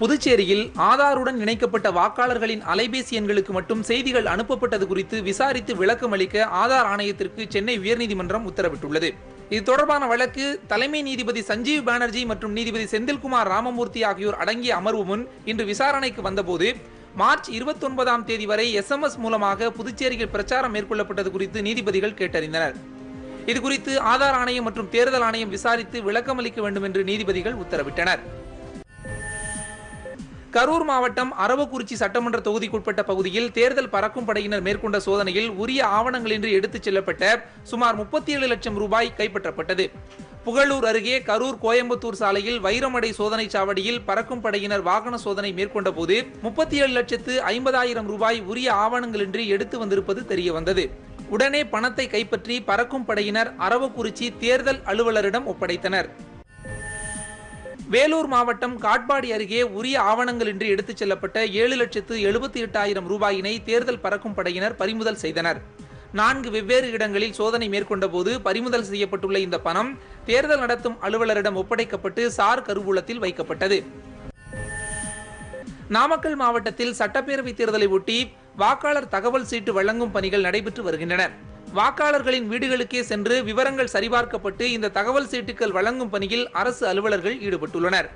புதுச்சேரியில் ஆதாருடன் இணைக்கப்பட்ட வாக்காளர்களின் அலைபேசி எண்களுக்கு மட்டும் செய்திகள் அனுப்பப்பட்டது குறித்து விசாரித்து விளக்கம் அளிக்க ஆதார் ஆணையத்திற்கு சென்னை உயர்நீதிமன்றம் உத்தரவிட்டுள்ளது இது தொடர்பான வழக்கு தலைமை நீதிபதி சஞ்சீவ் பானர்ஜி மற்றும் நீதிபதி செந்தில்குமார் ராமமூர்த்தி ஆகியோர் அடங்கிய அமர்வு முன் இன்று விசாரணைக்கு வந்தபோது மார்ச் இருபத்தொன்பதாம் தேதி வரை எஸ்எம்எஸ் மூலமாக புதுச்சேரியில் பிரச்சாரம் மேற்கொள்ளப்பட்டது குறித்து நீதிபதிகள் கேட்டறிந்தனர் இதுகுறித்து ஆதார் ஆணையம் மற்றும் தேர்தல் ஆணையம் விசாரித்து விளக்கமளிக்க வேண்டும் என்று நீதிபதிகள் உத்தரவிட்டனர் கரூர் மாவட்டம் அரவக்குறிச்சி சட்டமன்ற தொகுதிக்குட்பட்ட பகுதியில் தேர்தல் பறக்கும் படையினர் மேற்கொண்ட சோதனையில் உரிய ஆவணங்களின்றி எடுத்துச் செல்லப்பட்ட சுமார் முப்பத்தி ஏழு லட்சம் ரூபாய் கைப்பற்றப்பட்டது புகழூர் அருகே கரூர் கோயம்புத்தூர் சாலையில் வைரமடை சோதனை சாவடியில் பறக்கும் படையினர் வாகன சோதனை மேற்கொண்ட போது முப்பத்தி ஏழு லட்சத்து ஐம்பதாயிரம் ரூபாய் உரிய ஆவணங்களின்றி எடுத்து வந்திருப்பது தெரியவந்தது உடனே பணத்தை கைப்பற்றி பறக்கும் படையினர் அரவக்குறிச்சி தேர்தல் அலுவலரிடம் ஒப்படைத்தனர் வேலூர் மாவட்டம் காட்பாடி அருகே உரிய ஆவணங்களின்றி எடுத்துச் செல்லப்பட்ட ஏழு லட்சத்து எழுபத்தி எட்டாயிரம் ரூபாயினை தேர்தல் பறக்கும் படையினர் பறிமுதல் செய்தனர் நான்கு வெவ்வேறு இடங்களில் சோதனை மேற்கொண்ட போது பறிமுதல் செய்யப்பட்டுள்ள இந்த பணம் தேர்தல் நடத்தும் அலுவலரிடம் ஒப்படைக்கப்பட்டு சார் கருவூலத்தில் வைக்கப்பட்டது நாமக்கல் மாவட்டத்தில் சட்டப்பேரவை தேர்தலை ஒட்டி வாக்காளர் தகவல் சீட்டு வழங்கும் பணிகள் நடைபெற்று வருகின்றன வாக்காளர்களின் வீடுகளுக்கே சென்று விவரங்கள் சரிபார்க்கப்பட்டு இந்த தகவல் சீட்டுகள் வழங்கும் பணியில் அரசு அலுவலர்கள் ஈடுபட்டுள்ளனர்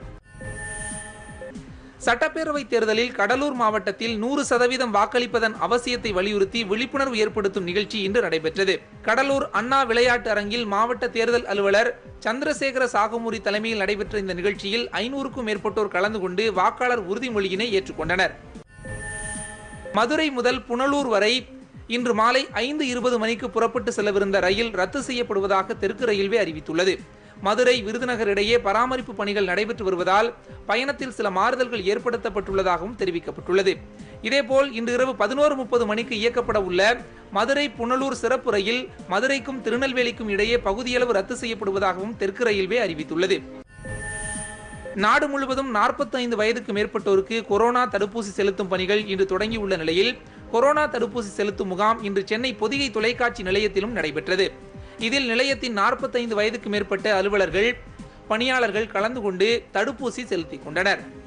சட்டப்பேரவை தேர்தலில் கடலூர் மாவட்டத்தில் நூறு சதவீதம் வாக்களிப்பதன் அவசியத்தை வலியுறுத்தி விழிப்புணர்வு ஏற்படுத்தும் நிகழ்ச்சி இன்று நடைபெற்றது கடலூர் அண்ணா விளையாட்டு அரங்கில் மாவட்ட தேர்தல் அலுவலர் சந்திரசேகர சாகுமூரி தலைமையில் நடைபெற்ற இந்த நிகழ்ச்சியில் ஐநூறுக்கும் மேற்பட்டோர் கலந்து கொண்டு வாக்காளர் உறுதிமொழியினை ஏற்றுக்கொண்டனர் மதுரை முதல் புனலூர் வரை இன்று மாலை ஐந்து இருபது மணிக்கு புறப்பட்டு செல்லவிருந்த ரயில் ரத்து செய்யப்படுவதாக தெற்கு ரயில்வே அறிவித்துள்ளது மதுரை விருதுநகர் இடையே பராமரிப்பு பணிகள் நடைபெற்று வருவதால் பயணத்தில் சில மாறுதல்கள் ஏற்படுத்தப்பட்டுள்ளதாகவும் தெரிவிக்கப்பட்டுள்ளது இதேபோல் இன்று இரவு பதினோரு முப்பது மணிக்கு இயக்கப்பட உள்ள மதுரை புனலூர் சிறப்பு ரயில் மதுரைக்கும் திருநெல்வேலிக்கும் இடையே பகுதியளவு ரத்து செய்யப்படுவதாகவும் தெற்கு ரயில்வே அறிவித்துள்ளது நாடு முழுவதும் 45 வயதுக்கு மேற்பட்டோருக்கு கொரோனா தடுப்பூசி செலுத்தும் பணிகள் இன்று தொடங்கியுள்ள நிலையில் கொரோனா தடுப்பூசி செலுத்தும் முகாம் இன்று சென்னை பொதிகை தொலைக்காட்சி நிலையத்திலும் நடைபெற்றது இதில் நிலையத்தின் 45 வயதுக்கு மேற்பட்ட அலுவலர்கள் பணியாளர்கள் கலந்து கொண்டு தடுப்பூசி செலுத்திக் கொண்டனர்